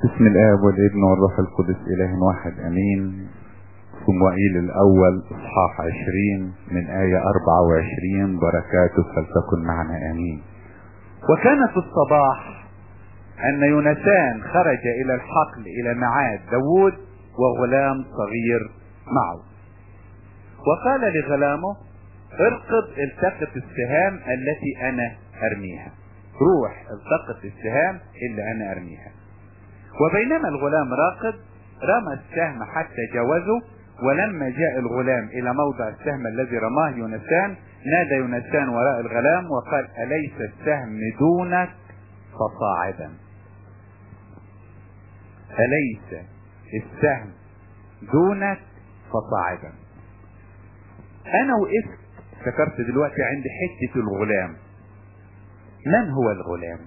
بسم الآب والابن والروح القدس إله واحد أمين صموئيل الأول إصحاح عشرين من آية أربعة وعشرين بركاته فلتكن معنا آمين وكان في الصباح أن يونسان خرج إلى الحقل إلى معاد داود وغلام صغير معه وقال لغلامه ارقد التقط السهام التي أنا أرميها روح التقط السهام اللي أنا أرميها وبينما الغلام راقد رمى السهم حتى جاوزه ولما جاء الغلام الى موضع السهم الذي رماه يونسان نادى يونسان وراء الغلام وقال اليس السهم دونك فصاعدا اليس السهم دونك فصاعدا انا وقفت فكرت دلوقتي عند حتة الغلام من هو الغلام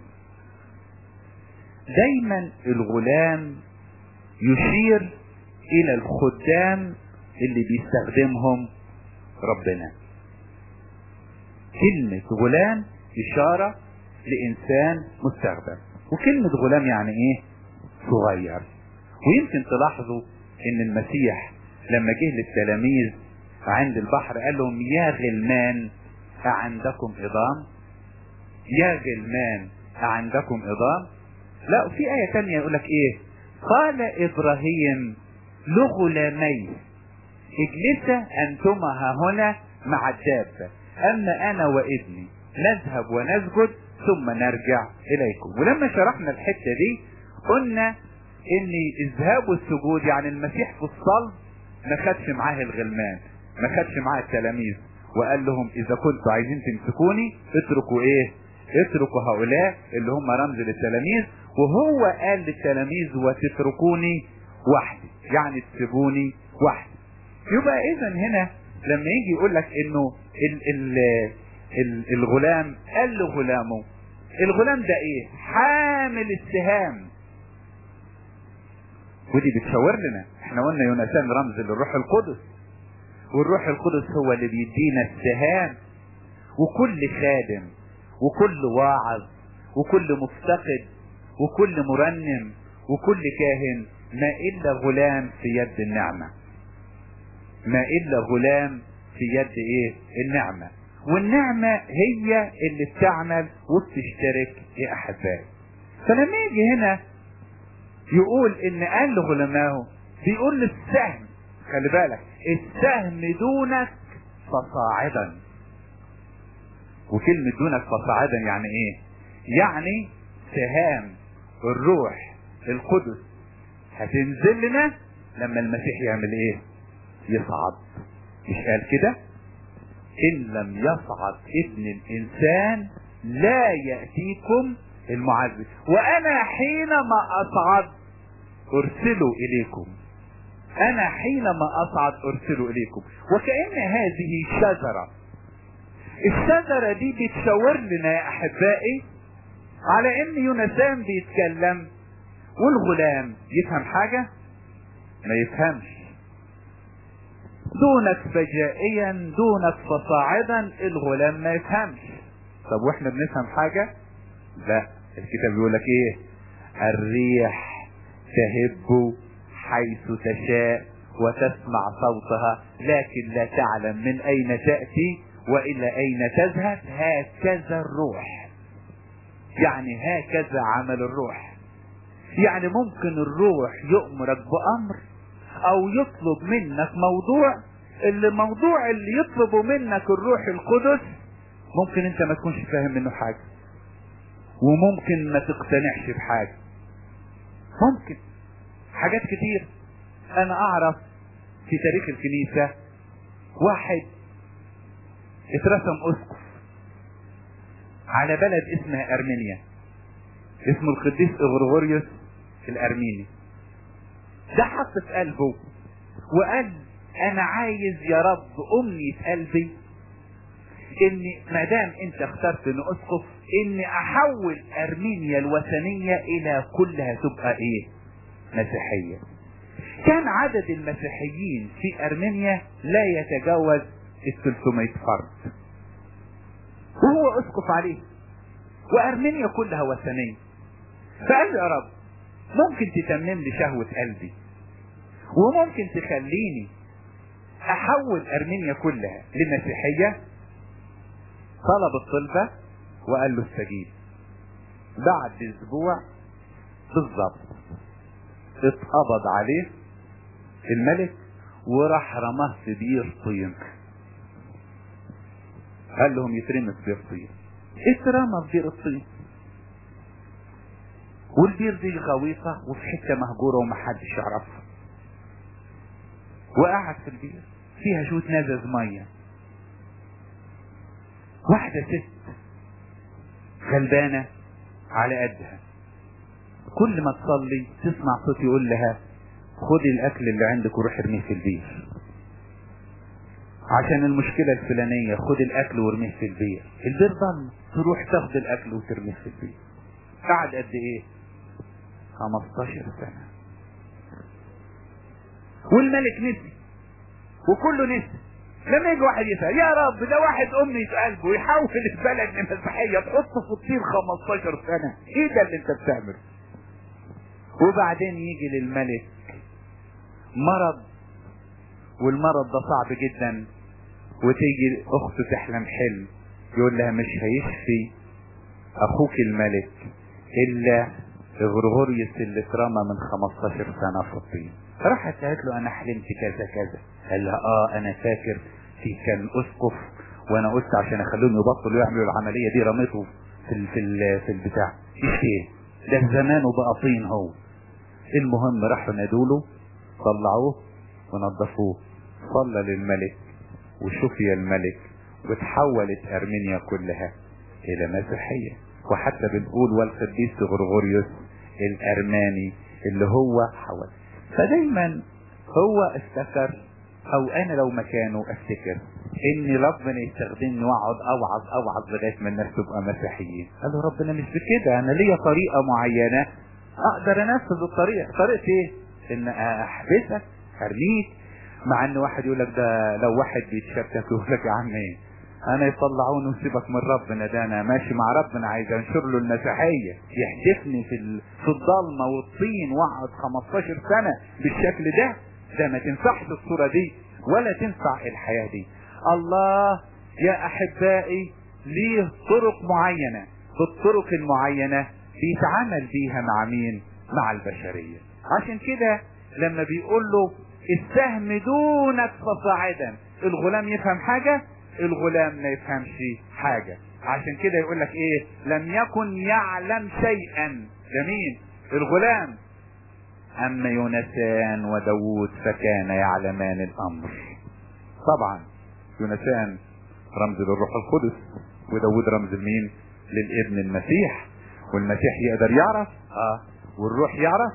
دايما الغلام يشير الى الخدام اللي بيستخدمهم ربنا كلمة غلام اشارة لانسان مستخدم وكلمة غلام يعني ايه صغير ويمكن تلاحظوا ان المسيح لما جه للتلاميذ عند البحر قال لهم يا غلمان أعندكم عظام يا غلمان أعندكم عظام لا وفي آية تانية يقول لك إيه قال إبراهيم لغلاميه اجلسا أنتما ها هنا مع الدابة أما أنا وابني نذهب ونسجد ثم نرجع إليكم ولما شرحنا الحتة دي قلنا إن الذهاب والسجود يعني المسيح في الصلب ما خدش معاه الغلمان ما خدش معاه التلاميذ وقال لهم إذا كنتوا عايزين تمسكوني اتركوا إيه اتركوا هؤلاء اللي هم رمز للتلاميذ وهو قال للتلاميذ وتتركوني وحدي يعني تسيبوني وحدي يبقى اذا هنا لما يجي يقول لك انه ال ال ال الغلام قال لغلامه الغلام ده ايه حامل السهام ودي بتشاور لنا احنا قلنا يونسان رمز للروح القدس والروح القدس هو اللي بيدينا السهام وكل خادم وكل واعظ وكل مفتقد وكل مرنم وكل كاهن ما الا غلام في يد النعمه ما الا غلام في يد ايه النعمه والنعمه هي اللي بتعمل وبتشترك يا احبائي فلما يجي هنا يقول ان قال لغلاماه بيقول للسهم خلي بالك السهم دونك فصاعدا وكلمة دونك فصاعدا يعني ايه يعني سهام الروح القدس هتنزل لنا لما المسيح يعمل ايه يصعد مش قال كده ان لم يصعد ابن الانسان لا يأتيكم المعذب وانا حينما اصعد ارسله اليكم انا حينما اصعد ارسله اليكم وكأن هذه شجرة الشجرة دي بتشاور لنا يا احبائي على ان يونسان بيتكلم والغلام يفهم حاجة ما يفهمش دونك فجائيا دونك فصاعدا الغلام ما يفهمش طب واحنا بنفهم حاجة لا الكتاب بيقول لك ايه الريح تهب حيث تشاء وتسمع صوتها لكن لا تعلم من اين تأتي والى اين تذهب هكذا الروح يعني هكذا عمل الروح يعني ممكن الروح يؤمرك بامر او يطلب منك موضوع اللي موضوع اللي يطلبه منك الروح القدس ممكن انت ما تكونش فاهم منه حاجة وممكن ما تقتنعش بحاجة ممكن حاجات كتير انا اعرف في تاريخ الكنيسة واحد اترسم اسقف على بلد اسمها ارمينيا اسمه القديس اغرغوريوس الارميني ده حط في قلبه وقال انا عايز يا رب امنية قلبي ان ما دام انت اخترت ان اسقف اني احول ارمينيا الوثنية الى كلها تبقى ايه مسيحية كان عدد المسيحيين في ارمينيا لا يتجاوز ال 300 فرد وهو اسقف عليه وارمينيا كلها وثنية فقال له يا رب ممكن تتمم لي شهوة قلبي وممكن تخليني احول ارمينيا كلها لمسيحية طلب الطلبة وقال له استجيب بعد اسبوع بالظبط اتقبض عليه الملك وراح رماه في بير طين قال لهم يترمى في بير طين اترمى في بير الطين والبير دي غويطة وفي حتة مهجورة ومحدش يعرفها وقعد في البير فيها شوية نزز مية واحدة ست غلبانة على قدها كل ما تصلي تسمع صوت يقول لها خدي الاكل اللي عندك وروح ارميه في البير عشان المشكلة الفلانية خد الاكل وارميه في البير البير ضل تروح تاخد الاكل وترميه في البير قعد قد ايه 15 سنة والملك نسي وكله نسي لما يجي واحد يسأل يا رب ده واحد امي في قلبه يحول البلد لمسيحية تحطه في الطين 15 سنة ايه ده اللي انت بتعمله وبعدين يجي للملك مرض والمرض ده صعب جدا وتيجي اخته تحلم حلم يقول لها مش هيشفي اخوك الملك الا غرغوريوس اللي اترمى من 15 سنة في الطين راحت قالت له انا حلمت كذا كذا قال لها اه انا فاكر في كان اسقف وانا قلت عشان اخليهم يبطلوا يعملوا العملية دي رميته في ال في ال في البتاع مش ايه ده زمان وبقى طين هو المهم راحوا نادوله طلعوه ونظفوه صلى للملك وشفي الملك وتحولت ارمينيا كلها الى مسيحية وحتى بنقول والقديس غرغوريوس الارماني اللي هو حول فدايما هو افتكر او انا لو مكانه افتكر ان ربنا يستخدمني واقعد اوعظ اوعظ لغايه ما الناس تبقى مسيحيين قال له ربنا مش بكده انا ليا طريقه معينه اقدر انفذ الطريقه طريقه ايه ان احبسك ارميك مع ان واحد يقول لك ده لو واحد بيتشتت يقول لك يا عم ايه انا يطلعوني وسيبك من ربنا ده انا ماشي مع ربنا عايز انشر له المسيحيه يحدفني في ال... في الضلمه والطين واقعد 15 سنه بالشكل ده ده ما تنفعش الصوره دي ولا تنفع الحياه دي الله يا احبائي ليه طرق معينه بالطرق المعينه بيتعامل بيها مع مين مع البشريه عشان كده لما بيقول له السهم دونك فصاعدا الغلام يفهم حاجه الغلام ما يفهمش حاجة عشان كده يقول لك ايه لم يكن يعلم شيئا جميل الغلام اما يونسان وداود فكان يعلمان الامر طبعا يونسان رمز للروح القدس وداود رمز لمين للابن المسيح والمسيح يقدر يعرف اه والروح يعرف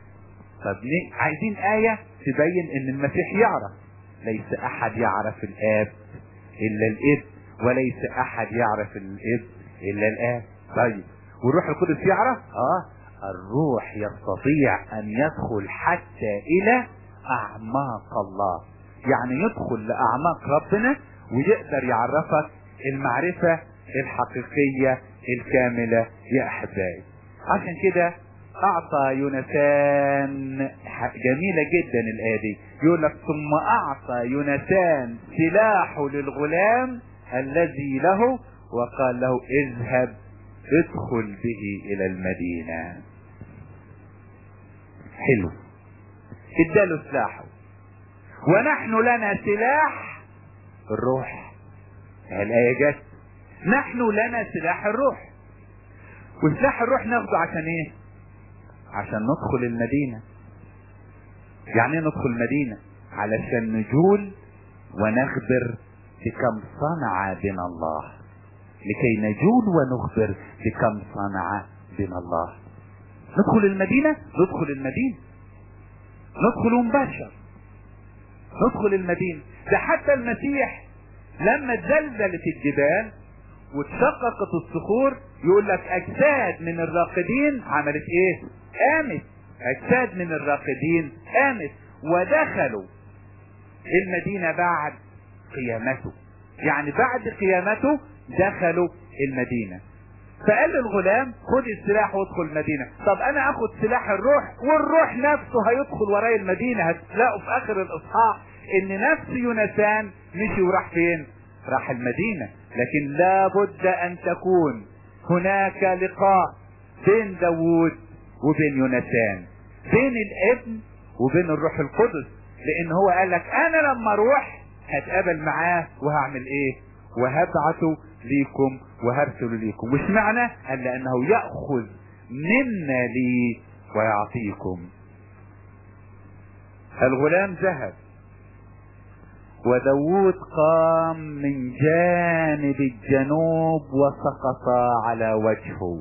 طب ليه عايزين آية تبين ان المسيح يعرف ليس احد يعرف الاب الا الاب وليس احد يعرف الاب الا الاب طيب والروح القدس يعرف اه الروح يستطيع ان يدخل حتى الى اعماق الله يعني يدخل لاعماق ربنا ويقدر يعرفك المعرفة الحقيقية الكاملة يا احبائي عشان كده اعطى يونسان جميلة جدا الايه دي يقول لك ثم اعطى يونسان سلاحه للغلام الذي له وقال له اذهب ادخل به الى المدينة حلو اداله سلاحه ونحن لنا سلاح الروح الايه جت نحن لنا سلاح الروح وسلاح الروح ناخده عشان ايه عشان ندخل المدينة يعني ايه ندخل المدينة علشان نجول ونخبر بكم صنع بنا الله لكي نجول ونخبر بكم صنع بنا الله ندخل المدينة ندخل المدينة ندخل مباشر ندخل المدينة ده حتى المسيح لما اتزلزلت الجبال واتشققت الصخور يقول لك اجساد من الراقدين عملت ايه قامت اجساد من الراقدين قامت ودخلوا المدينة بعد قيامته يعني بعد قيامته دخلوا المدينة فقال للغلام خد السلاح وادخل المدينة طب انا اخد سلاح الروح والروح نفسه هيدخل وراي المدينة هتلاقوا في اخر الاصحاح ان نفس يونسان مشي وراح فين راح المدينة لكن لابد ان تكون هناك لقاء بين داوود وبين يونسان بين الابن وبين الروح القدس لان هو قال لك انا لما اروح هتقابل معاه وهعمل ايه وهبعثه ليكم وهرسل ليكم مش معنى قال لانه يأخذ منا لي ويعطيكم الغلام ذهب وداود قام من جانب الجنوب وسقط على وجهه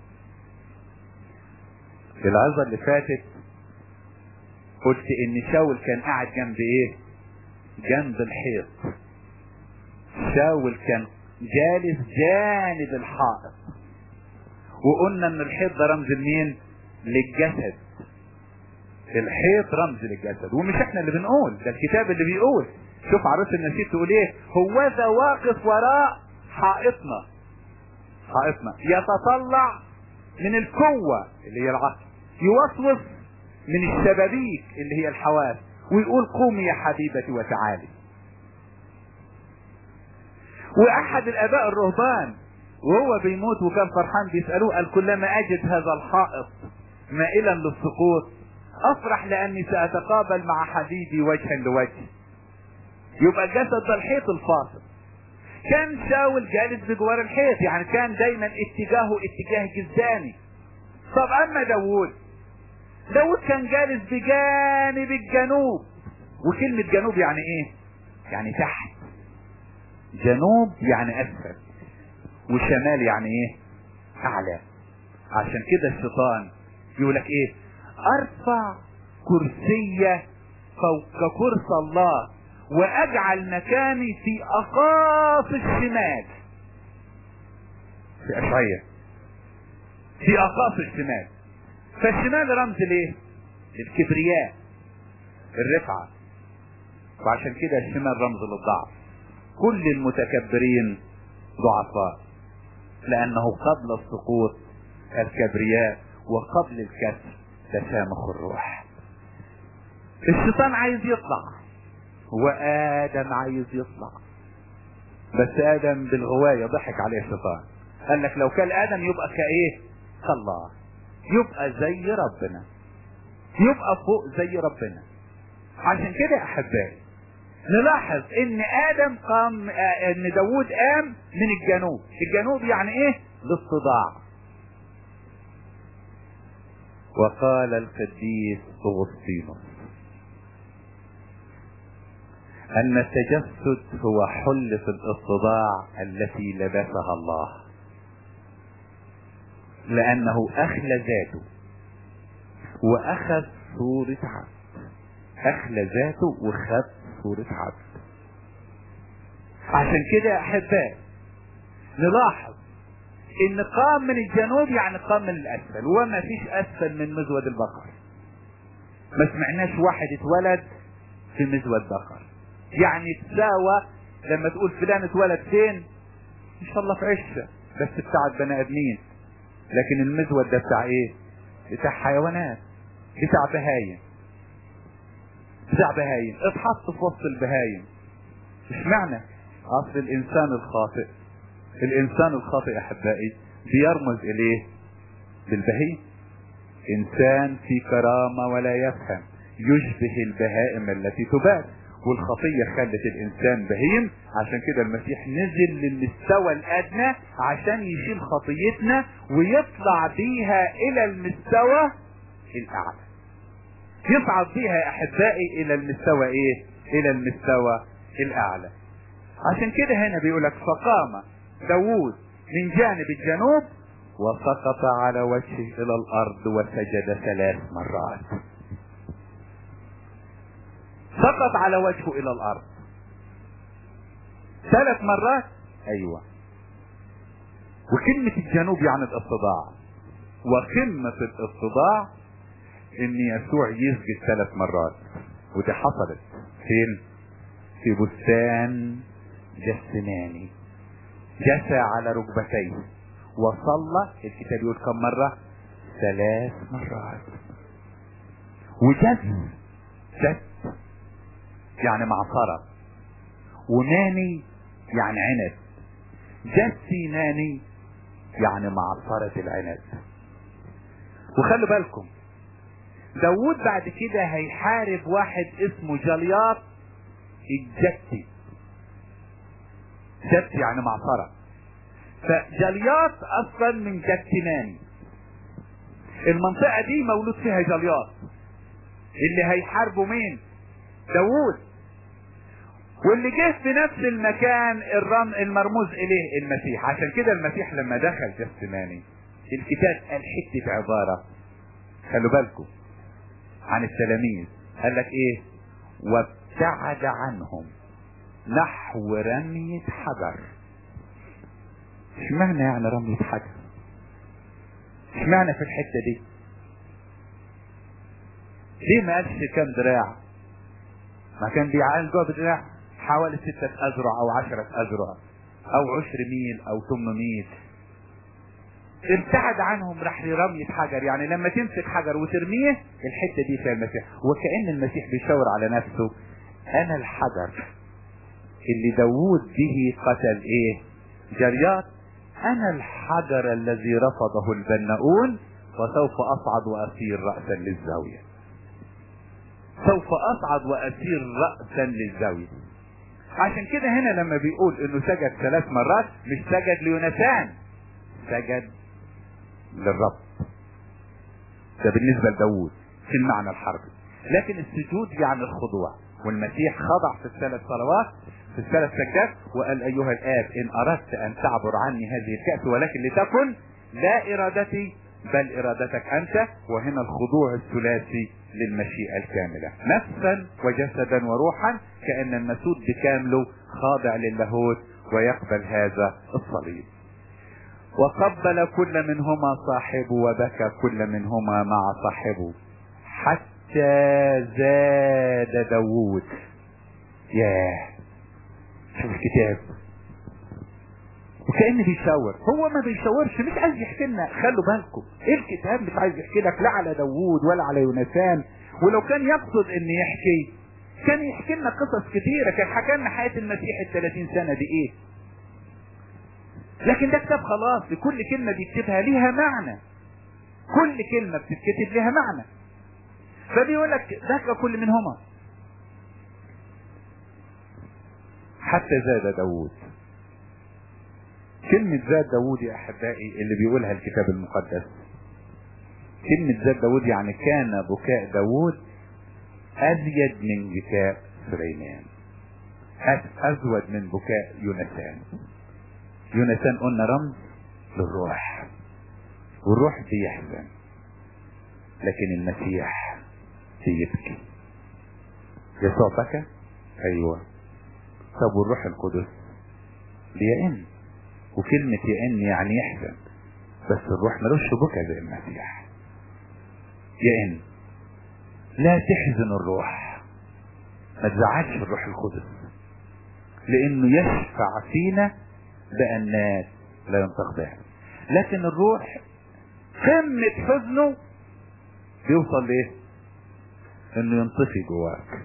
العظة اللي فاتت قلت ان شاول كان قاعد جنب ايه جنب الحيط شاول كان جالس جانب الحائط وقلنا ان الحيط ده رمز لمين للجسد الحيط رمز للجسد ومش احنا اللي بنقول ده الكتاب اللي بيقول شوف عروس النسيب تقول ايه هو ذا واقف وراء حائطنا حائطنا يتطلع من القوة اللي هي العقل يوسوس من الشبابيك اللي هي الحواس ويقول قومي يا حبيبتي وتعالي واحد الاباء الرهبان وهو بيموت وكان فرحان بيسألوه قال كلما اجد هذا الحائط مائلا للسقوط افرح لاني ساتقابل مع حبيبي وجها لوجه يبقى الجسد ده الحيط الفاصل كان شاول جالس بجوار الحيط يعني كان دايما اتجاهه اتجاه جزاني طب اما داوود داوود كان جالس بجانب الجنوب وكلمة جنوب يعني ايه يعني تحت جنوب يعني اسفل وشمال يعني ايه اعلى عشان كده الشيطان يقولك ايه ارفع كرسية فوق كرسي الله واجعل مكاني في اقاصي الشمال في اشعية في اقاصي الشمال فالشمال رمز ليه للكبرياء الرفعة وعشان كده الشمال رمز للضعف كل المتكبرين ضعفاء لانه قبل السقوط الكبرياء وقبل الكسر تسامح الروح الشيطان عايز يطلع وادم عايز يطلع بس ادم بالغواية ضحك عليه الشيطان قال لك لو كان ادم يبقى كايه كالله يبقى زي ربنا يبقى فوق زي ربنا عشان كده احبائي نلاحظ ان ادم قام آه ان داوود قام من الجنوب الجنوب يعني ايه للصداع وقال القديس اغسطينوس ان التجسد هو حلة الاصطداع التي لبسها الله لانه اخلى ذاته واخذ صورة عبد اخلى ذاته وخد صورة عبد عشان كده يا احبائي نلاحظ ان قام من الجنوب يعني قام من الاسفل وما فيش اسفل من مزود البقر ما سمعناش واحد اتولد في مزود بقر يعني تساوى لما تقول فلان اتولد فين ان شاء الله في عشه بس بتاعت بني ادمين لكن المزود ده بتاع ايه بتاع حيوانات بتاع بهايم بتاع بهايم اتحط في وسط البهايم مش معنى اصل الانسان الخاطئ الانسان الخاطئ احبائي بيرمز اليه بالبهيم انسان في كرامة ولا يفهم يشبه البهائم التي تبات والخطية خلت الانسان بهيم عشان كده المسيح نزل للمستوى الادنى عشان يشيل خطيتنا ويطلع بيها الى المستوى الاعلى يصعد بيها يا احبائي الى المستوى ايه الى المستوى الاعلى عشان كده هنا بيقولك فقام داوود من جانب الجنوب وسقط على وجهه الى الارض وسجد ثلاث مرات سقط على وجهه الى الارض ثلاث مرات ايوه وكلمة الجنوب يعني الاستضاع وقمة الاستضاع ان يسوع يسجد ثلاث مرات ودي حصلت فين في بستان جسماني جثى على ركبتيه وصلى الكتاب يقول كم مرة ثلاث مرات وجز جز يعني معصرة وناني يعني عنب جسي ناني يعني معصرة العنب وخلوا بالكم داود بعد كده هيحارب واحد اسمه جلياط الجتي جت يعني معصرة فجلياط اصلا من جتمان المنطقة دي مولود فيها جلياط اللي هيحاربوا مين داوود واللي جه في نفس المكان الرم المرموز اليه المسيح عشان كده المسيح لما دخل جسماني الكتاب قال حتة عبارة خلوا بالكم عن التلاميذ قال لك ايه وابتعد عنهم نحو رمية حجر اشمعنى يعني رمية حجر اشمعنى في الحتة دي ليه ما قالش كام دراع ما كان بيعال جوه بدراع حوالي ستة أذرع أو عشرة أذرع أو عشر ميل أو ثم ميل ابتعد عنهم راح لرمية حجر يعني لما تمسك حجر وترميه الحتة دي فيها المسيح وكأن المسيح بيشاور على نفسه أنا الحجر اللي داوود به قتل ايه جريات انا الحجر الذي رفضه البناؤون وسوف اصعد واسير رأسا للزاوية سوف اصعد واسير رأسا للزاوية عشان كده هنا لما بيقول انه سجد ثلاث مرات مش سجد ليونسان سجد للرب ده بالنسبة لداوود في المعنى الحربي لكن السجود يعني الخضوع والمسيح خضع في الثلاث صلوات في الثلاث سجدات وقال ايها الاب ان اردت ان تعبر عني هذه الكأس ولكن لتكن لا ارادتي بل ارادتك انت وهنا الخضوع الثلاثي للمشيئة الكاملة نفسا وجسدا وروحا كأن المسود بكامله خاضع للاهوت ويقبل هذا الصليب وقبل كل منهما صاحبه وبكى كل منهما مع صاحبه حتى زاد داوود ياه شوف الكتاب وكأن بيشاور هو ما بيشاورش مش عايز يحكي لنا خلوا بالكم ايه الكتاب مش عايز يحكي لك لا على داوود ولا على يونسان ولو كان يقصد ان يحكي كان يحكي لنا قصص كتيرة كان حكى لنا حياة المسيح ال 30 سنة دي ايه لكن ده كتاب خلاص لكل كلمة بيكتبها ليها معنى كل كلمة بتتكتب ليها معنى فبيقول لك ذاك كل منهما حتى زاد داوود كلمة زاد داوود يا أحبائي اللي بيقولها الكتاب المقدس كلمة زاد داوود يعني كان بكاء داوود أزيد من بكاء سليمان أزود من بكاء يونسان يونسان قلنا رمز للروح والروح بيحزن لكن المسيح بيبكي يسوع بكى ايوه طب والروح القدس بيئن وكلمة يئن يعني يحزن بس الروح ملوش بكى زي المسيح يئن لا تحزن الروح ما تزعلش الروح القدس لانه يشفع فينا بأنات لا ينطق بها لكن الروح قمة حزنه بيوصل ليه انه ينطفي جواك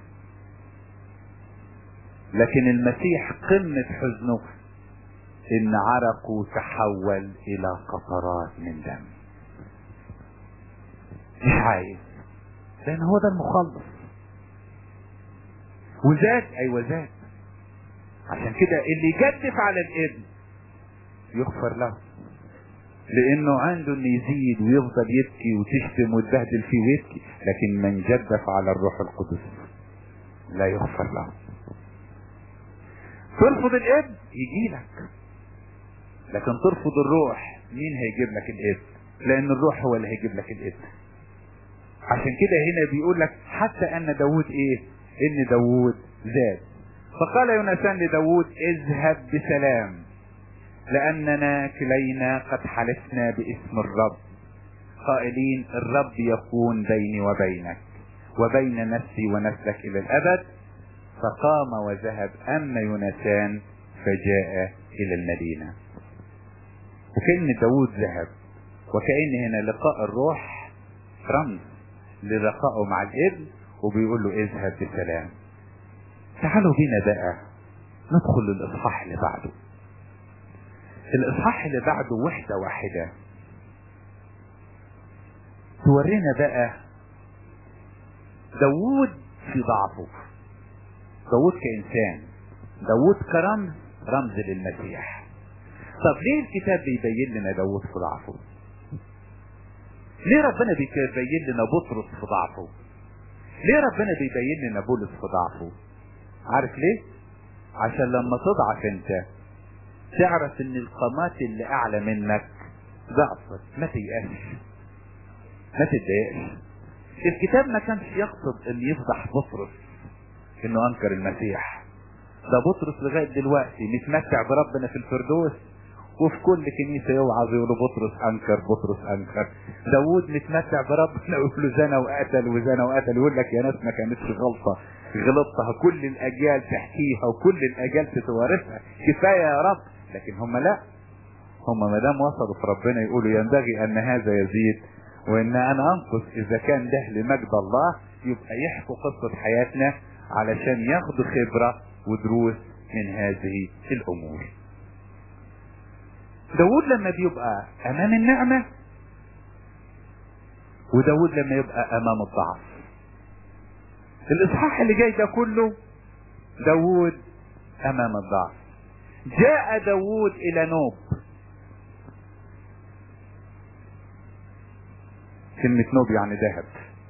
لكن المسيح قمة حزنه ان عرقه تحول الى قطرات من دم مش عايز لان هو ده المخلص وزاد ايوه زاد عشان كده اللي يجدف على الابن يغفر له لانه عنده انه يزيد ويفضل يبكي وتشتم وتبهدل فيه ويبكي لكن من جدف على الروح القدس لا يغفر له ترفض الابن يجي لك لكن ترفض الروح مين هيجيب لك الابن لان الروح هو اللي هيجيب لك الابن عشان كده هنا بيقول لك حتى ان داود ايه ان داود زاد فقال يونسان لداود اذهب بسلام لأننا كلينا قد حلفنا باسم الرب قائلين الرب يكون بيني وبينك وبين نفسي ونسلك إلى الأبد فقام وذهب أما يونسان فجاء إلى المدينة وكأن داود ذهب وكأن هنا لقاء الروح رمز للقائه مع الابن وبيقول له اذهب بسلام تعالوا بينا بقى ندخل للاصحاح اللي بعده الاصحاح اللي بعده وحده واحده تورينا بقى داوود في ضعفه داوود كإنسان داوود كرمز رمز للمسيح طب ليه الكتاب بيبين لنا داوود في ضعفه ليه ربنا بيبين لنا بطرس في ضعفه ليه ربنا بيبين لنا بولس في ضعفه عارف ليه عشان لما تضعف انت تعرف ان القامات اللي اعلى منك ضعفت ما تيأسش ما تتضايقش الكتاب ما كانش يقصد ان يفضح بطرس انه انكر المسيح ده بطرس لغايه دلوقتي متمتع بربنا في الفردوس وفي كل كنيسة يوعظ يقولوا بطرس أنكر بطرس أنكر داوود متمتع بربنا يقولوا زنى وقتل وزنى وقتل يقول لك يا ناس ما كانتش غلطة غلطتها كل الأجيال تحكيها وكل الأجيال تتوارثها كفاية يا رب لكن هم لا هم ما دام وصلوا في ربنا يقولوا ينبغي أن هذا يزيد وان انا انقص اذا كان ده لمجد الله يبقى يحكوا قصة حياتنا علشان ياخدوا خبرة ودروس من هذه الامور داود لما بيبقى امام النعمة وداود لما يبقى امام الضعف الاصحاح اللي جاي ده كله داود امام الضعف جاء داود الى نوب كلمة نوب يعني ذهب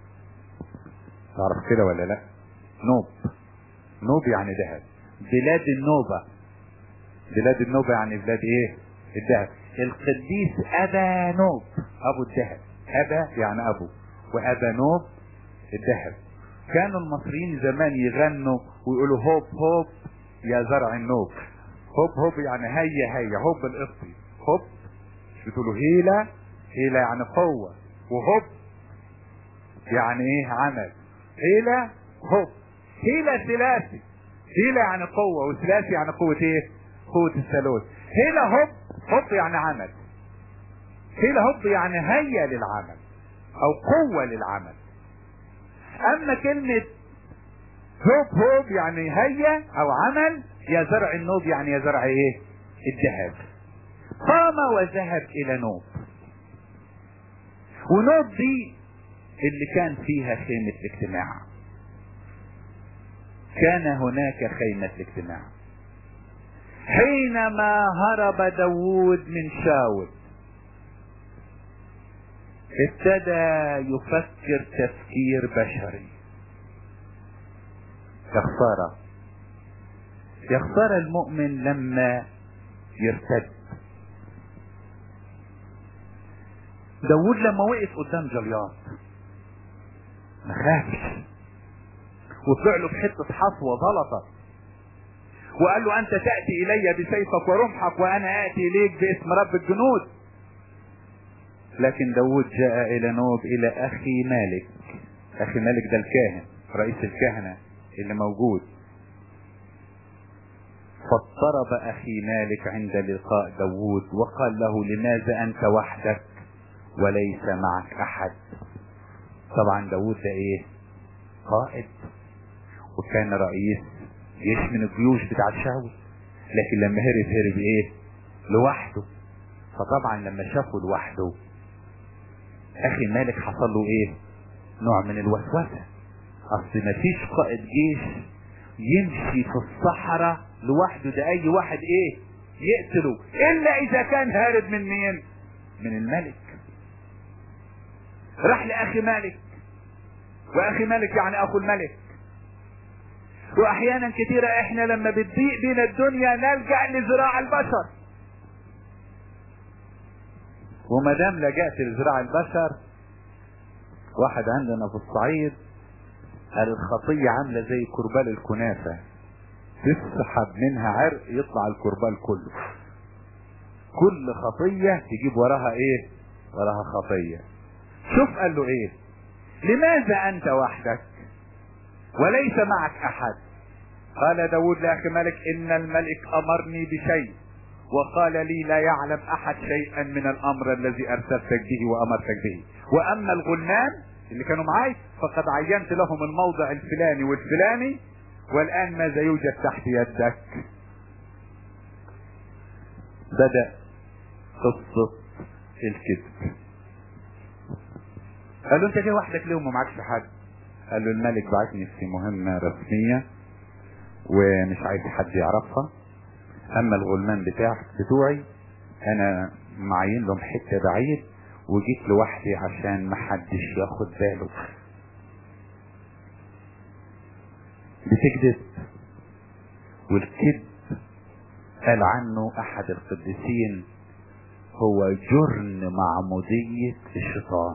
تعرف كده ولا لا نوب نوب يعني ذهب بلاد النوبة بلاد النوبة يعني بلاد ايه الذهب القديس ابا نوب ابو الذهب ابا يعني ابو وابا نوب الذهب كانوا المصريين زمان يغنوا ويقولوا هوب هوب يا زرع النوب هوب هوب يعني هيا هيا هوب القبطي هوب مش بتقولوا هيلة هيلة يعني قوة وهوب يعني ايه عمل هيلة هوب هيلة ثلاثي هيلة يعني قوة وثلاثي يعني قوة ايه قوة الثالوث هيلة هوب هوب يعني عمل هيلة هوب يعني هيا للعمل او قوة للعمل اما كلمة هوب هوب يعني هيا او عمل يا زرع النوب يعني يا زرع ايه الذهب قام وذهب الى نوب ونوب دي اللي كان فيها خيمة الاجتماع كان هناك خيمة الاجتماع حينما هرب داوود من شاول ابتدى يفكر تفكير بشري يا خسارة يا خسارة المؤمن لما يرتد داود لما وقف قدام جلياط ما خافش وطلع له بحته حصوه زلطه وقال له انت تاتي الي بسيفك ورمحك وانا اتي اليك باسم رب الجنود لكن داود جاء الى نوب الى اخي مالك اخي مالك ده الكاهن رئيس الكهنه اللي موجود فاضطرب اخي مالك عند لقاء داود وقال له لماذا انت وحدك وليس معك احد طبعا داود ده ايه قائد وكان رئيس جيش من الجيوش بتاع شاول لكن لما هرب هرب ايه لوحده فطبعا لما شافه لوحده اخي مالك حصل له ايه نوع من الوسوسة اصل مفيش قائد جيش يمشي في الصحراء لوحده ده اي واحد ايه يقتله الا اذا كان هارب من مين من الملك راح لاخي مالك واخي مالك يعني اخو الملك واحيانا كثيرة احنا لما بتضيق بينا الدنيا نلجأ لزراع البشر وما دام لجأت لزراع البشر واحد عندنا في الصعيد قال الخطية عاملة زي كربال الكنافة تسحب منها عرق يطلع الكربال كله كل خطية تجيب وراها ايه وراها خطية شوف قال له ايه لماذا انت وحدك وليس معك احد قال داود لاخي ملك ان الملك امرني بشيء وقال لي لا يعلم احد شيئا من الامر الذي ارسلتك به وامرتك به واما الغلمان اللي كانوا معاي فقد عينت لهم الموضع الفلاني والفلاني والان ماذا يوجد تحت يدك بدأ قصة الكذب قال له انت جاي وحدك ليه وما معكش حد قال له الملك بعتني في مهمة رسمية ومش عايز حد يعرفها اما الغلمان بتاع بتوعي انا معين لهم حتة بعيد وجيت لوحدي عشان محدش ياخد باله بتكذب والكذب قال عنه احد القديسين هو جرن معمودية الشيطان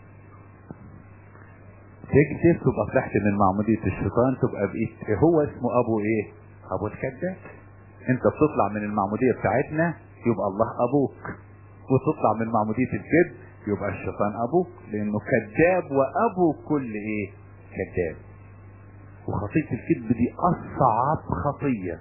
تكذب تبقى طلعت من معمودية الشيطان تبقى بقيت هو اسمه ابو ايه ابو الكذاب انت بتطلع من المعمودية بتاعتنا يبقى الله ابوك وتطلع من معمودية الكذب يبقى الشيطان ابوك لانه كذاب وابو كل ايه كذاب وخطية الكذب دي اصعب خطية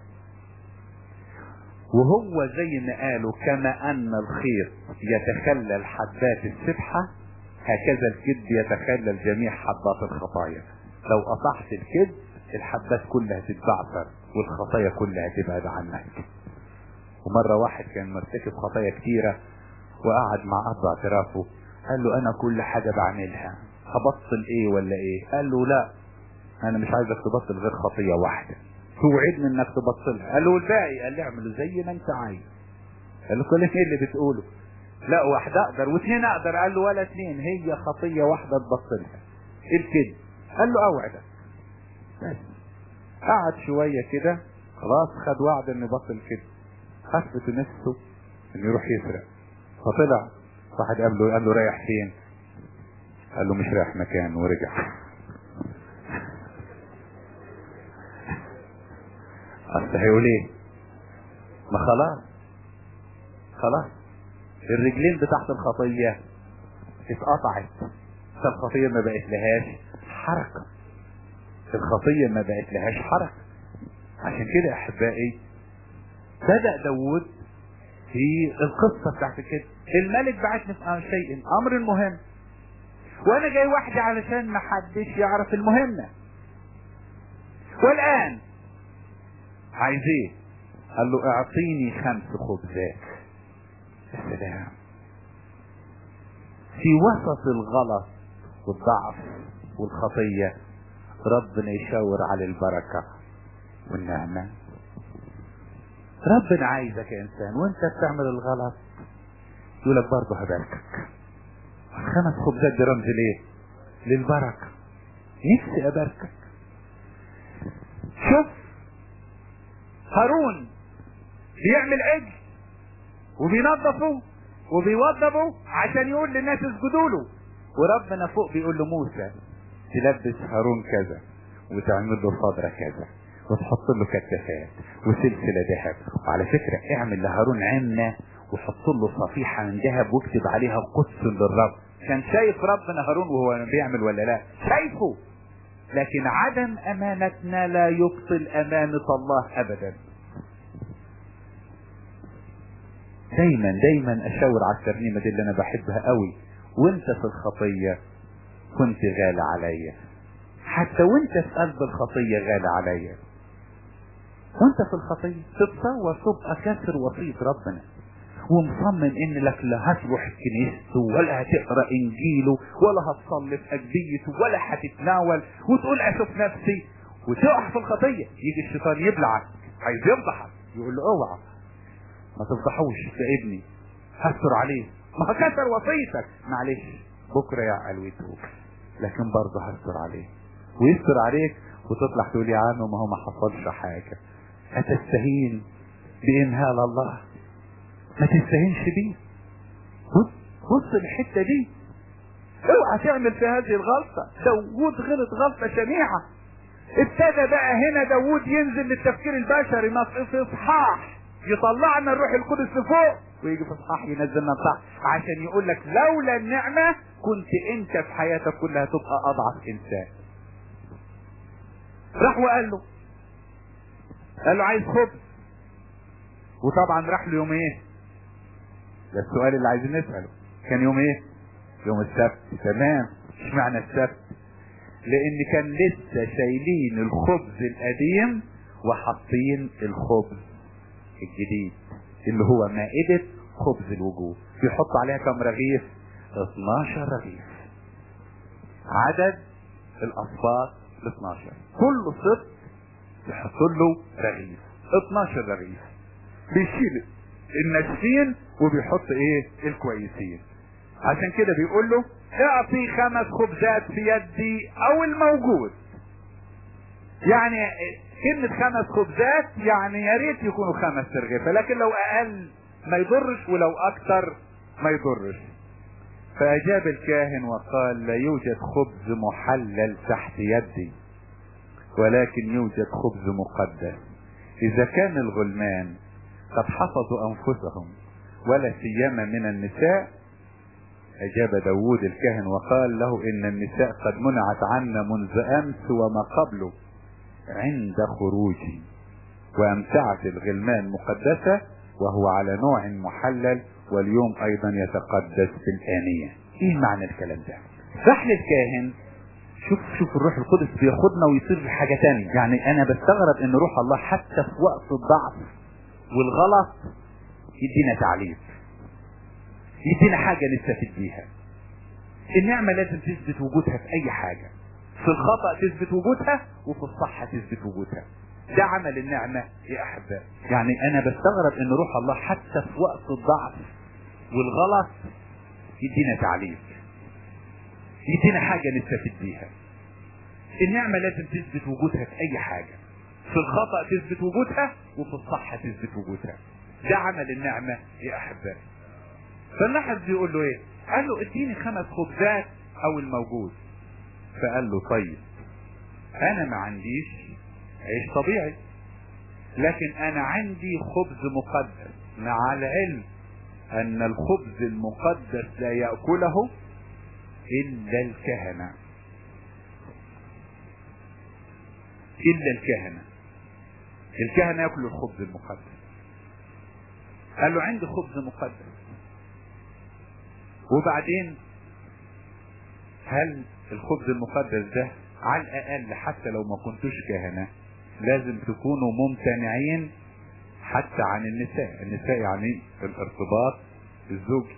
وهو زي ما قالوا كما ان الخيط يتخلل حبات السبحة هكذا الكذب يتخلل جميع حبات الخطايا لو قطعت الكذب الحبات كلها تتبعثر والخطايا كلها تبعد عنك ومرة واحد كان مرتكب خطايا كتيرة وقعد مع اب اعترافه قال له انا كل حاجة بعملها هبطل ايه ولا ايه قال له لا انا مش عايزك تبطل غير خطية واحدة توعدني انك تبطلها قال له الباقي قال لي اعمله زي ما انت عايز قال له كل ايه اللي بتقوله لا واحدة اقدر واثنين اقدر قال له ولا اثنين هي خطية واحدة تبطلها الكذب قال له اوعدك بس قعد شوية كده خلاص خد وعد انه يبطل كده خفت نفسه انه يروح يسرق فطلع واحد قابله قال له رايح فين قال له مش رايح مكان ورجع اصل هيقول ايه ما خلاص خلاص الرجلين بتاعت الخطية اتقطعت فالخطية ما بقت لهاش حركة الخطية ما بقت لهاش حركة عشان كده يا احبائي بدأ داود في القصة بتاعت كده الملك بعتني في شيء امر مهم وانا جاي وحدي علشان ما حدش يعرف المهمة والان عايز ايه قال له اعطيني خمس خبزات يا سلام في وسط الغلط والضعف والخطية ربنا يشاور على البركة والنعمة ربنا عايزك يا انسان وانت بتعمل الغلط يقول لك برضه هباركك خمس خبزات دي رمز ليه للبركة نفسي اباركك شوف هارون بيعمل عجل وبينظفه وبيوضبه عشان يقول للناس اسجدوا له وربنا فوق بيقول له موسى تلبس هارون كذا وتعمل له صدره كذا وتحط له كتفات وسلسله ذهب وعلى فكره اعمل لهارون عمه وحط له صفيحه من ذهب واكتب عليها قدس للرب كان شايف ربنا هارون وهو بيعمل ولا لا شايفه لكن عدم امانتنا لا يبطل امانة الله ابدا دايما دايما اشاور على الترنيمة دي اللي انا بحبها قوي وانت في الخطية كنت غالي عليا حتى وانت في قلب الخطية غالي عليا وانت في الخطية تتصور تبقى كسر وصية ربنا ومصمم ان لك لا هتروح كنيسته ولا هتقرا انجيله ولا هتصلي في اجبيته ولا هتتناول وتقول اشوف نفسي وتقع في الخطيه يجي الشيطان يبلعك عايز يفضحك يقول له اوعى ما تفضحوش في ابني هستر عليه ما هو كسر وصيتك معلش بكره يا علويته لكن برضه هستر عليه ويستر عليك وتطلع تقول يا عم ما هو ما حصلش حاجه هتستهين بامهال الله ما تستهينش بيه بص بص الحته دي اوعى تعمل في هذه الغلطه داوود غلط غلطه شنيعه ابتدى بقى هنا داوود ينزل للتفكير البشري ما في اصحاح يطلعنا الروح القدس لفوق ويجي في اصحاح ينزلنا تحت عشان يقول لك لولا النعمه كنت انت في حياتك كلها تبقى اضعف انسان راح وقال له قال له عايز خبز وطبعا راح له يوم ايه ده السؤال اللي عايزين نسأله كان يوم ايه يوم السبت تمام اشمعنى السبت لان كان لسه شايلين الخبز القديم وحاطين الخبز الجديد اللي هو مائدة خبز الوجوه بيحط عليها كم رغيف 12 رغيف عدد الاصفار ال 12 كل صف يحط له رغيف 12 رغيف بيشيل الناشفين وبيحط ايه الكويسين عشان كده بيقول له اعطي خمس خبزات في يدي او الموجود يعني كلمة خمس خبزات يعني يا ريت يكونوا خمس ترغيفة لكن لو اقل ما يضرش ولو اكتر ما يضرش فاجاب الكاهن وقال لا يوجد خبز محلل تحت يدي ولكن يوجد خبز مقدس اذا كان الغلمان قد حفظوا انفسهم ولا سيما من النساء اجاب داود الكاهن وقال له ان النساء قد منعت عنا منذ امس وما قبله عند خروجي وامتعت الغلمان مقدسة وهو على نوع محلل واليوم ايضا يتقدس في الانية ايه معنى الكلام ده راح للكاهن شوف شوف الروح القدس بياخدنا ويصير حاجة تانية يعني انا بستغرب ان روح الله حتى في وقت الضعف والغلط يدينا تعليم يدينا حاجة نستفيد بيها النعمة لازم تثبت وجودها في اي حاجة في الخطأ تثبت وجودها وفي الصح تثبت وجودها ده عمل النعمة يا احبائي يعني انا بستغرب ان روح الله حتى في وقت الضعف والغلط يدينا تعليم يدينا حاجة نستفيد بيها النعمة لازم تثبت وجودها في اي حاجة في الخطأ تثبت وجودها وفي الصح تثبت وجودها ده عمل النعمة يا احبائي فاللاحظ بيقول له ايه قال له اديني خمس خبزات او الموجود فقال له طيب انا ما عنديش عيش طبيعي لكن انا عندي خبز مقدس مع العلم ان الخبز المقدس لا يأكله الا الكهنة الا الكهنة الكهنة يأكلوا الخبز المقدس قال له عندي خبز مقدس وبعدين هل الخبز المقدس ده على الاقل حتى لو ما كنتوش كهنة لازم تكونوا ممتنعين حتى عن النساء النساء يعني الارتباط الزوجي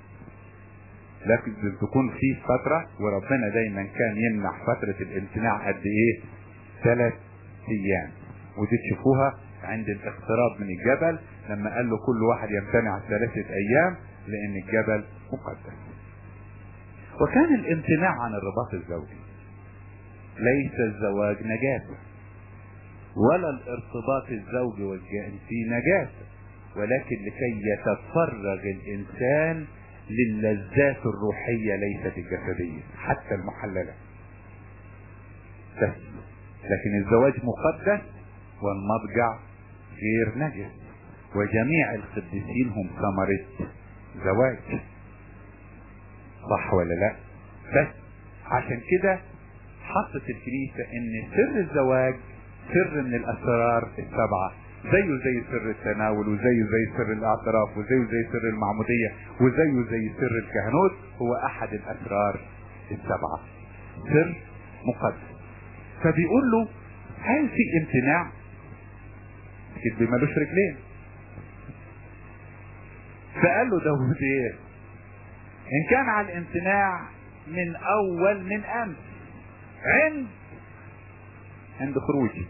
لكن تكون في فترة وربنا دايما كان يمنع فترة الامتناع قد ايه ثلاث ايام ودي تشوفوها عند الاقتراب من الجبل لما قال له كل واحد يمتنع ثلاثة ايام لان الجبل مقدس وكان الامتناع عن الرباط الزوجي ليس الزواج نجاسة ولا الارتباط الزوجي والجنسي نجاسة ولكن لكي يتفرغ الانسان للذات الروحية ليست الجسدية حتى المحللة بس لكن الزواج مقدس والمضجع غير نجس وجميع القديسين هم ثمرة زواج صح ولا لا بس عشان كده حطت الكنيسة ان سر الزواج سر من الاسرار السبعة زيه زي سر التناول وزيه زي سر الاعتراف وزيه زي سر المعمودية وزيه زي سر الكهنوت هو احد الاسرار السبعة سر مقدس فبيقول له هل في امتناع كده ملوش رجلين فقال له داود ايه ان كان على الامتناع من اول من امس عند عند خروجي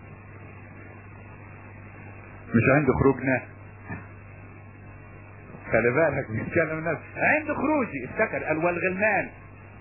مش عند خروجنا خلي بالك بيتكلم الناس عند خروجي افتكر قال والغلمان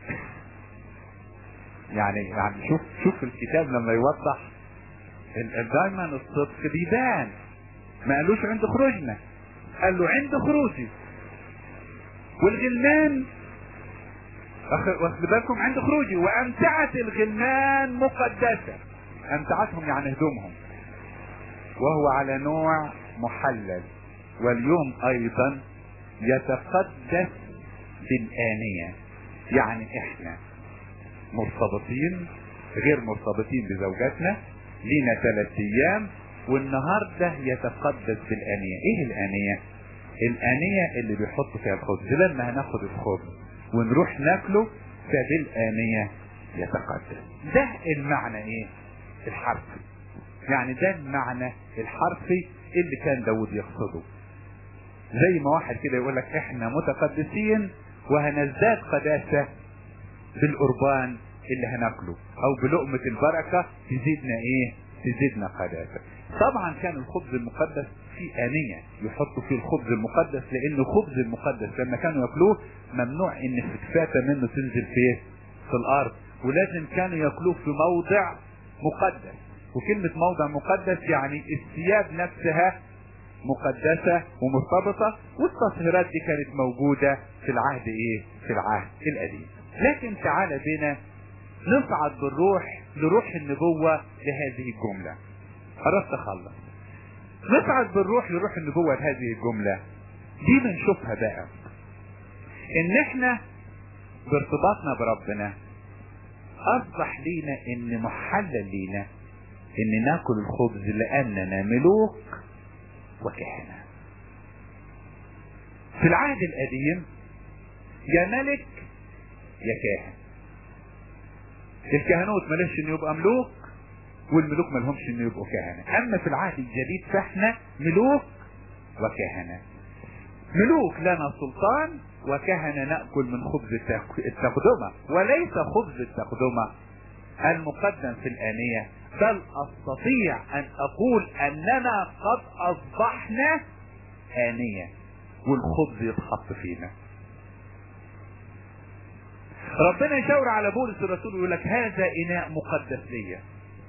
يعني يعني شوف شوف الكتاب لما يوضح دايما الصدق بيبان ما قالوش عند خروجنا قال له عند خروجي والغلمان واخد بالكم عند خروجي وامتعة الغلمان مقدسة امتعتهم يعني هدومهم وهو على نوع محلل واليوم ايضا يتقدس بالآنية يعني احنا مرتبطين غير مرتبطين بزوجاتنا لينا ثلاث ايام والنهاردة يتقدس بالآنية ايه الآنية الآنية اللي بيحط فيها الخبز لما هناخد الخبز ونروح ناكله فبالآنية يتقدس ده المعنى ايه الحرفي يعني ده المعنى الحرفي اللي كان داود يقصده زي ما واحد كده يقول لك احنا متقدسين وهنزداد قداسة بالقربان اللي هناكله او بلقمة البركة تزيدنا ايه تزيدنا قداسة طبعا كان الخبز المقدس في آنية يحطوا فيه الخبز المقدس لان الخبز المقدس لما كانوا ياكلوه ممنوع ان فتفاتة منه تنزل فيه في الارض ولازم كانوا ياكلوه في موضع مقدس وكلمة موضع مقدس يعني الثياب نفسها مقدسة ومرتبطة والتطهيرات دي كانت موجودة في العهد ايه في العهد القديم لكن تعالى بنا نصعد بالروح لروح النبوة لهذه الجملة قربت اخلص نصعد بالروح لروح النبوة لهذه الجملة دي بنشوفها بقى ان احنا بارتباطنا بربنا اصبح لينا ان محلل لينا ان ناكل الخبز لاننا ملوك وكهنة في العهد القديم يا ملك يا كاهن الكهنوت ملهش انه يبقى ملوك والملوك ملهمش انه يبقوا كهنة اما في العهد الجديد فاحنا ملوك وكهنة ملوك لنا سلطان وكهنة نأكل من خبز التقدمة وليس خبز التقدمة المقدم في الآنية بل أستطيع أن أقول أننا قد أصبحنا آنية والخبز يتحط فينا ربنا يشاور على بولس الرسول ويقول لك هذا إناء مقدس ليا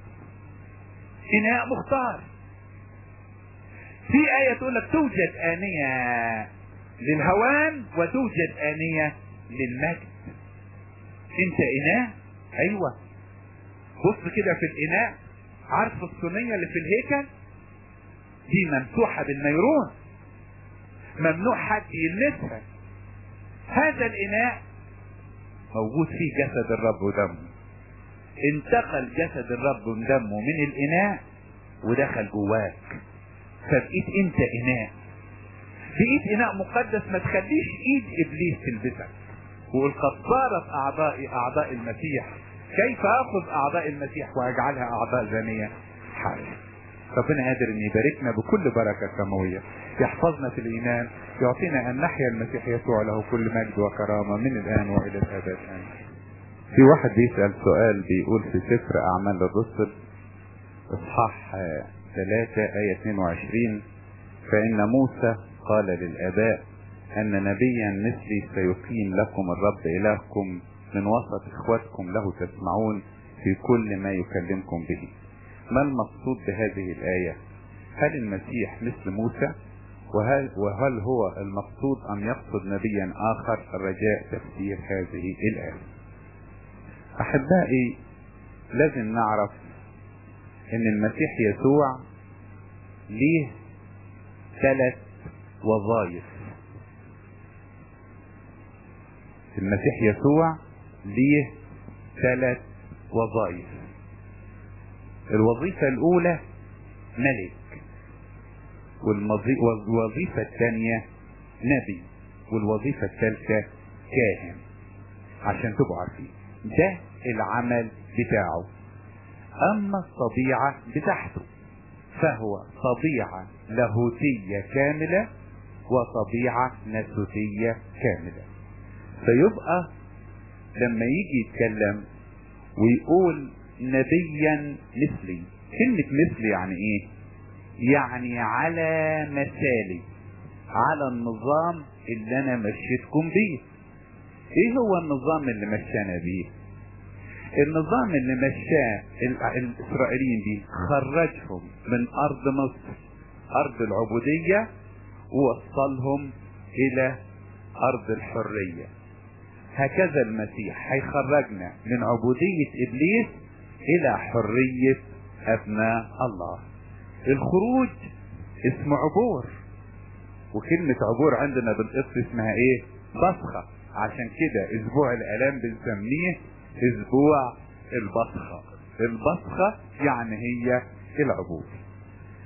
إناء مختار في آية تقول لك توجد آنية للهوان وتوجد آنية للمجد انت إناء ايوه بص كده في الإناء عارف الصينية اللي في الهيكل دي ممسوحة بالنيرون ممنوع حد يلمسها هذا الإناء موجود فيه جسد الرب ودمه انتقل جسد الرب ودمه من الإناء ودخل جواك فبقيت انت إناء بقيت إناء مقدس ما تخليش إيد إبليس تلبسك وقل قد صارت أعضائي أعضاء المسيح كيف اخذ اعضاء المسيح واجعلها اعضاء زانية حال ربنا قادر ان يباركنا بكل بركة سماوية يحفظنا في الايمان يعطينا ان نحيا المسيح يسوع له كل مجد وكرامة من الان والى الابد امين في واحد بيسأل سؤال بيقول في سفر اعمال الرسل اصحاح 3 آية 22 فإن موسى قال للآباء أن نبيا مثلي سيقيم لكم الرب إلهكم من وسط اخواتكم له تسمعون في كل ما يكلمكم به ما المقصود بهذه الآية هل المسيح مثل موسى وهل, وهل هو المقصود أن يقصد نبيا آخر الرجاء تفسير هذه الآية أحبائي لازم نعرف أن المسيح يسوع ليه ثلاث وظائف المسيح يسوع ليه ثلاث وظائف الوظيفة الأولى ملك والوظيفة الثانية نبي والوظيفة الثالثة كاهن عشان تبقوا عارفين ده العمل بتاعه أما الطبيعة بتاعته فهو طبيعة لاهوتية كاملة وطبيعة ناسوتية كاملة فيبقى لما يجي يتكلم ويقول نبيا مثلي كلمة مثلي يعني ايه يعني على مثالي على النظام اللي انا مشيتكم بيه ايه هو النظام اللي مشانا بيه النظام اللي مشاه الاسرائيليين بيه خرجهم من ارض مصر ارض العبودية ووصلهم الى ارض الحرية هكذا المسيح هيخرجنا من عبودية ابليس الى حرية ابناء الله الخروج اسمه عبور وكلمة عبور عندنا بالقصة اسمها ايه بصخة عشان كده اسبوع الالام بنسميه اسبوع البصخة البصخة يعني هي العبور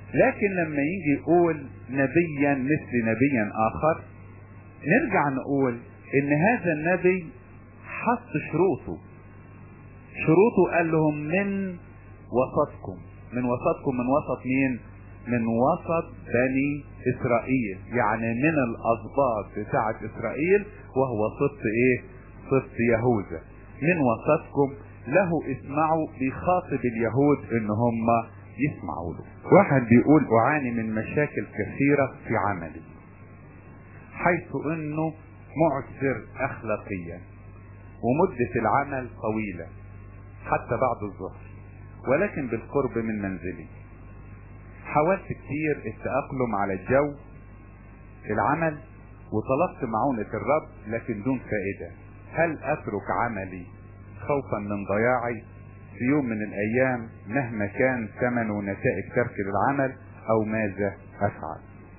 لكن لما يجي يقول نبيا مثل نبيا اخر نرجع نقول ان هذا النبي حط شروطه شروطه قال لهم من وسطكم من وسطكم من وسط مين من وسط بني اسرائيل يعني من الاسباط بتاعة اسرائيل وهو سبط ايه سبط يهوذا من وسطكم له اسمعوا بيخاطب اليهود ان هم يسمعوا له واحد بيقول اعاني من مشاكل كثيرة في عملي حيث انه معسر اخلاقيا ومدة العمل طويلة حتى بعد الظهر ولكن بالقرب من منزلي حاولت كتير التأقلم على الجو العمل وطلبت معونة الرب لكن دون فائدة هل اترك عملي خوفا من ضياعي في يوم من الايام مهما كان ثمن ونتائج ترك العمل او ماذا افعل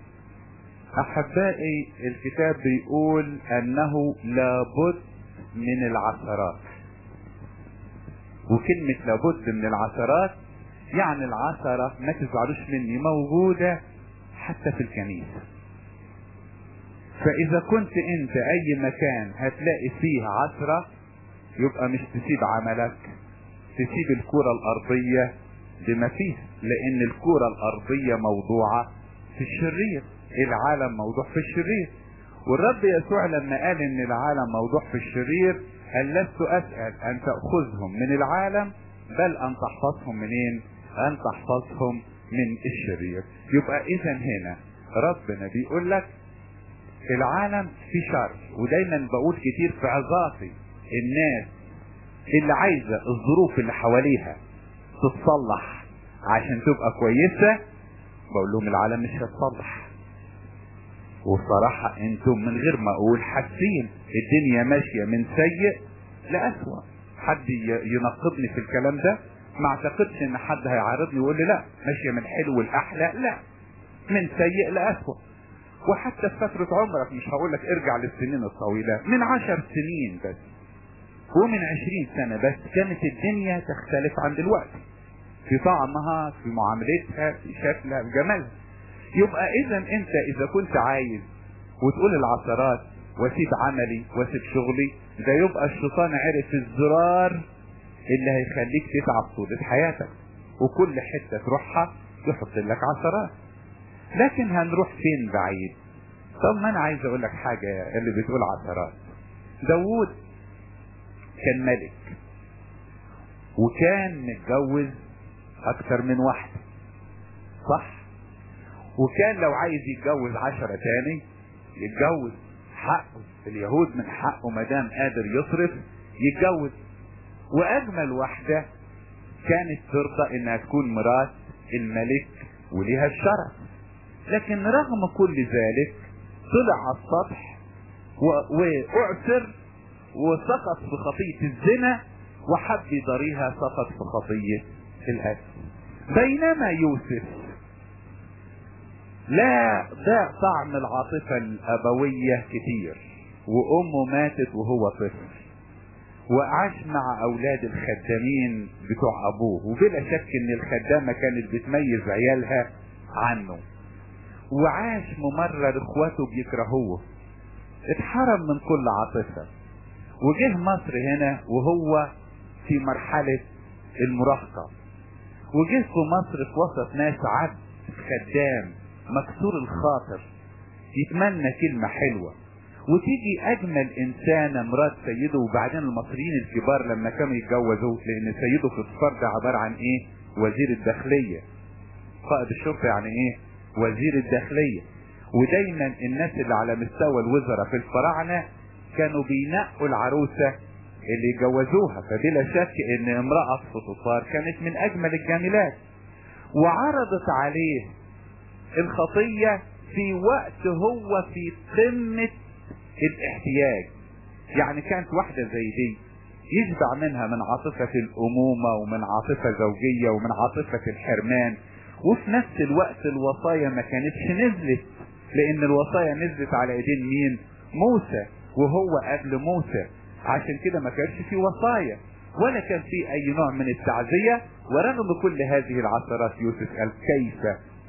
احبائي الكتاب بيقول انه لابد من العثرات وكلمة لابد من العثرات يعني العثرة ما تزعلوش مني موجودة حتى في الكنيسة فاذا كنت انت اي مكان هتلاقي فيه عثرة يبقى مش تسيب عملك تسيب الكرة الارضية بما فيها لان الكرة الارضية موضوعة في الشرير العالم موضوع في الشرير والرب يسوع لما قال ان العالم موضوع في الشرير قال لست اسأل ان تأخذهم من العالم بل ان تحفظهم منين ان تحفظهم من الشرير يبقى اذا هنا ربنا بيقول لك العالم في شر ودايما بقول كتير في عظاتي الناس اللي عايزة الظروف اللي حواليها تتصلح عشان تبقى كويسة بقول لهم العالم مش هتصلح وصراحة انتم من غير ما اقول حاسين الدنيا ماشية من سيء لأسوأ حد ينقضني في الكلام ده ما اعتقدش ان حد هيعارضني ويقول لي لا ماشية من حلو الاحلى لا من سيء لأسوأ وحتى في فترة عمرك مش هقول لك ارجع للسنين الطويلة من عشر سنين بس ومن عشرين سنة بس كانت الدنيا تختلف عن دلوقتي في طعمها في معاملتها في شكلها في جمالها يبقى اذا انت اذا كنت عايز وتقول العثرات واسيب عملي واسيب شغلي ده يبقى الشيطان عرف الزرار اللي هيخليك تتعب طول حياتك وكل حتة تروحها يحط لك عثرات لكن هنروح فين بعيد طب ما انا عايز اقول لك حاجة اللي بتقول عثرات داوود كان ملك وكان متجوز اكتر من واحدة صح وكان لو عايز يتجوز عشرة تاني يتجوز حقه اليهود من حقه مدام قادر يصرف يتجوز واجمل واحدة كانت ترضى انها تكون مرات الملك وليها الشرف لكن رغم كل ذلك طلع على السطح واعسر وسقط في خطية الزنا وحب يضريها سقط في خطية الأسف بينما يوسف لا ذاق طعم العاطفة الأبوية كتير وأمه ماتت وهو طفل وعاش مع أولاد الخدامين بتوع أبوه وبلا شك إن الخدامة كانت بتميز عيالها عنه وعاش ممرر إخواته بيكرهوه اتحرم من كل عاطفة وجه مصر هنا وهو في مرحلة المراهقة وجه في مصر في وسط ناس عبد خدام مكسور الخاطر يتمنى كلمة حلوة وتيجي اجمل انسانة مرات سيده وبعدين المصريين الكبار لما كانوا يتجوزوا لان سيده في الصفار ده عبارة عن ايه وزير الداخلية قائد الشرطة يعني ايه وزير الداخلية ودايما الناس اللي على مستوى الوزراء في الفراعنة كانوا بينقوا العروسة اللي يجوزوها فبلا شك ان امرأة فطفار كانت من اجمل الجميلات وعرضت عليه الخطية في وقت هو في قمة الاحتياج يعني كانت واحدة زي دي يشبع منها من عاطفة الأمومة ومن عاطفة زوجية ومن عاطفة الحرمان وفي نفس الوقت الوصايا ما كانتش نزلت لأن الوصايا نزلت على ايدين مين؟ موسى وهو قبل موسى عشان كده ما كانش في وصايا ولا كان في أي نوع من التعزية ورغم كل هذه العثرات يوسف قال كيف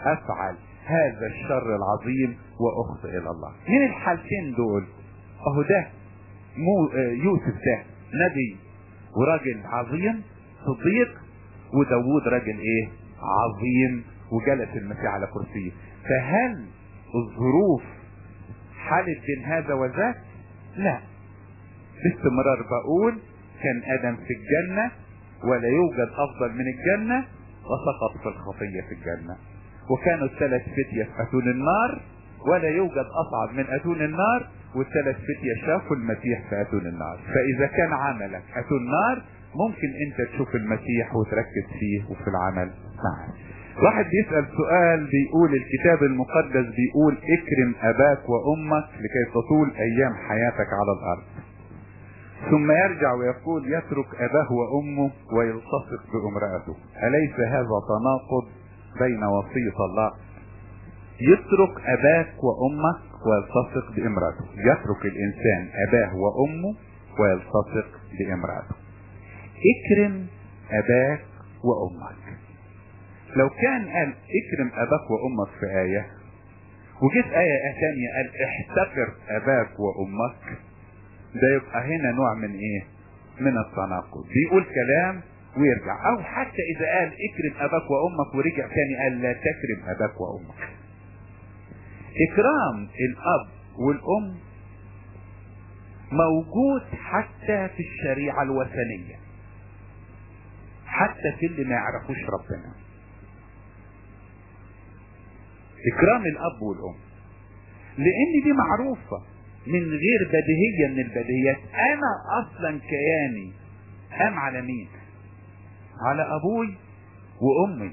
افعل هذا الشر العظيم واخطئ الى الله من الحالتين دول اهو ده مو يوسف ده نبي وراجل عظيم صديق وداوود راجل ايه عظيم وجلس المسيح على كرسيه فهل الظروف حالت بين هذا وذاك لا باستمرار بقول كان ادم في الجنة ولا يوجد افضل من الجنة وسقط في الخطية في الجنة وكانوا الثلاث فتية في اتون النار ولا يوجد اصعب من اتون النار والثلاث فتية شافوا المسيح في اتون النار فاذا كان عملك اتون النار ممكن انت تشوف المسيح وتركز فيه وفي العمل معه واحد بيسأل سؤال بيقول الكتاب المقدس بيقول اكرم اباك وامك لكي تطول ايام حياتك على الارض ثم يرجع ويقول يترك اباه وامه ويلتصق بامرأته اليس هذا تناقض بين وصية الله يترك اباك وامك ويلتصق بامرأته يترك الانسان اباه وامه ويلتصق بامرأته اكرم اباك وامك لو كان قال اكرم اباك وامك في آية وجيت آية ثانية قال احتقر اباك وامك ده يبقى هنا نوع من ايه من التناقض بيقول كلام ويرجع او حتى اذا قال اكرم اباك وامك ورجع تاني قال لا تكرم اباك وامك اكرام الاب والام موجود حتى في الشريعة الوثنية حتى في اللي ما يعرفوش ربنا اكرام الاب والام لان دي معروفة من غير بديهية من البديهيات انا اصلا كياني قام على مين على ابوي وامي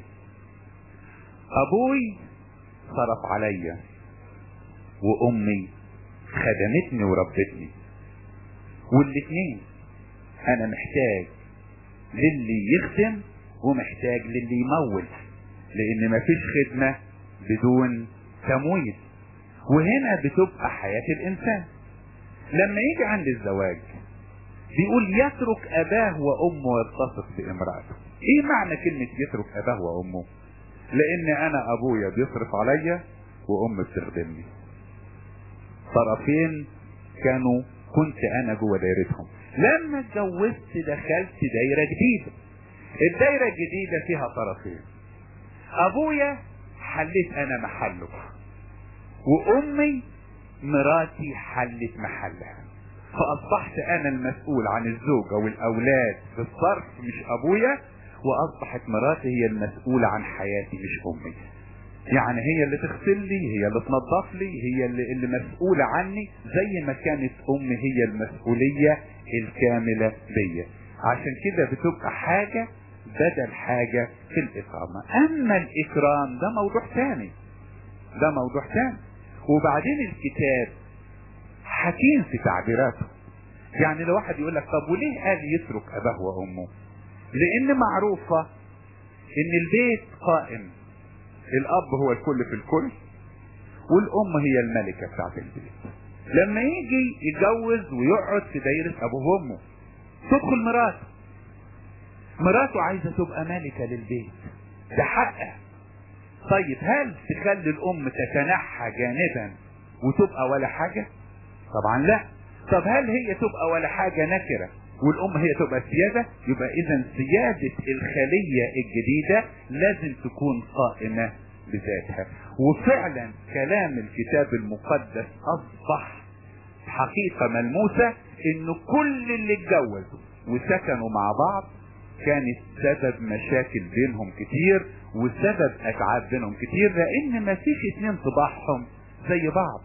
ابوي صرف عليا وامي خدمتني وربتني والاثنين انا محتاج للي يخدم ومحتاج للي يمول لان مفيش خدمة بدون تمويل وهنا بتبقى حياة الانسان لما يجي عند الزواج بيقول يترك اباه وامه ويلتصق بامرأته ايه معنى كلمة يترك اباه وامه لان انا ابويا بيصرف عليا وامي بتخدمني طرفين كانوا كنت انا جوه دايرتهم لما اتجوزت دخلت دايرة جديدة الدايرة الجديدة فيها طرفين ابويا حليت انا محله وامي مراتي حلت محلها فاصبحت انا المسؤول عن الزوجة والاولاد في الصرف مش ابويا واصبحت مراتي هي المسؤولة عن حياتي مش امي يعني هي اللي تغسل لي هي اللي تنظف لي هي اللي, اللي مسؤولة عني زي ما كانت امي هي المسؤولية الكاملة ليا عشان كده بتبقى حاجة بدل حاجة في الاقامة اما الاكرام ده موضوع تاني ده موضوع تاني وبعدين الكتاب حكيم في تعبيراته يعني لو واحد يقول لك طب وليه قال يترك اباه وامه لان معروفة ان البيت قائم الاب هو الكل في الكل والام هي الملكة بتاعت البيت لما يجي يتجوز ويقعد في دايرة ابوه وامه تدخل مراته مراته عايزة تبقى ملكة للبيت ده حقها طيب هل تخلي الام تتنحى جانبا وتبقى ولا حاجة طبعا لا طب هل هي تبقى ولا حاجة نكرة والام هي تبقى سيادة يبقى اذا سيادة الخلية الجديدة لازم تكون قائمة بذاتها وفعلا كلام الكتاب المقدس اصبح حقيقة ملموسة ان كل اللي اتجوزوا وسكنوا مع بعض كانت سبب مشاكل بينهم كتير وسبب اتعاب بينهم كتير لان ما فيش اتنين طباعهم زي بعض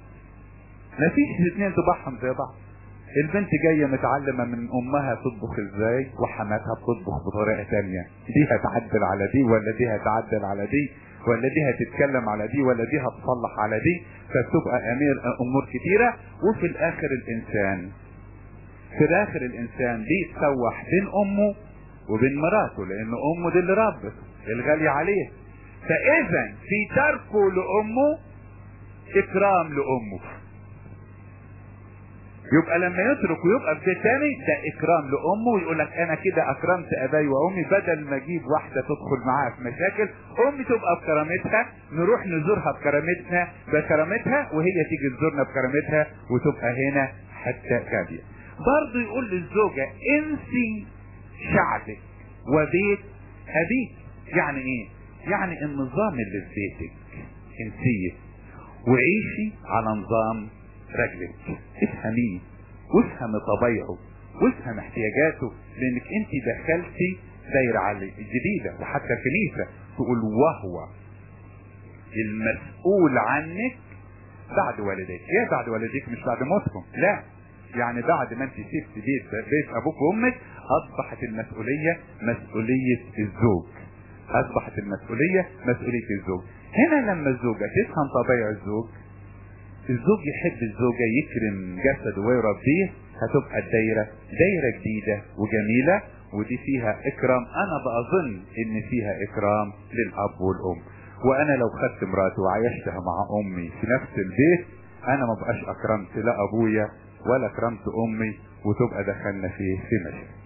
ما فيش اتنين طباعهم زي بعض البنت جاية متعلمة من امها تطبخ ازاي وحماتها بتطبخ بطريقة تانية دي هتعدل على دي ولا دي هتعدل على دي ولا دي هتتكلم على دي ولا دي هتصلح على دي فتبقى امير امور كتيرة وفي الاخر الانسان في الاخر الانسان بيتسوح بين امه وبين مراته لان امه دي اللي ربت الغالية عليه فاذا في تركه لامه اكرام لامه يبقى لما يترك ويبقى في بيت تاني ده اكرام لامه ويقول لك انا كده اكرمت اباي وامي بدل ما اجيب واحده تدخل معاها في مشاكل امي تبقى بكرامتها نروح نزورها بكرامتنا بكرامتها وهي تيجي تزورنا بكرامتها وتبقى هنا حتى غاليه برضه يقول للزوجه انسي شعبك وبيت ابيك يعني ايه يعني النظام اللي في بيتك انسيه وعيشي على نظام رجلك افهميه وافهم طبيعه وافهم احتياجاته لانك انت دخلتي دايرة عليه الجديدة وحتى الكنيسة تقول وهو المسؤول عنك بعد والديك ايه بعد والديك مش بعد موتكم لا يعني بعد ما انت سبت بيت بيت ابوك وامك اصبحت المسؤولية مسؤولية الزوج اصبحت المسؤولية مسؤولية الزوج هنا لما الزوجة تفهم طبيعة الزوج الزوج يحب الزوجة يكرم جسده ويربيه هتبقى الدايرة دايرة جديدة وجميلة ودي فيها اكرام انا بأظن ان فيها اكرام للاب والام وانا لو خدت مراتي وعيشتها مع امي في نفس البيت انا ما بقاش اكرمت لا ابويا ولا اكرمت امي وتبقى دخلنا في في مشاكل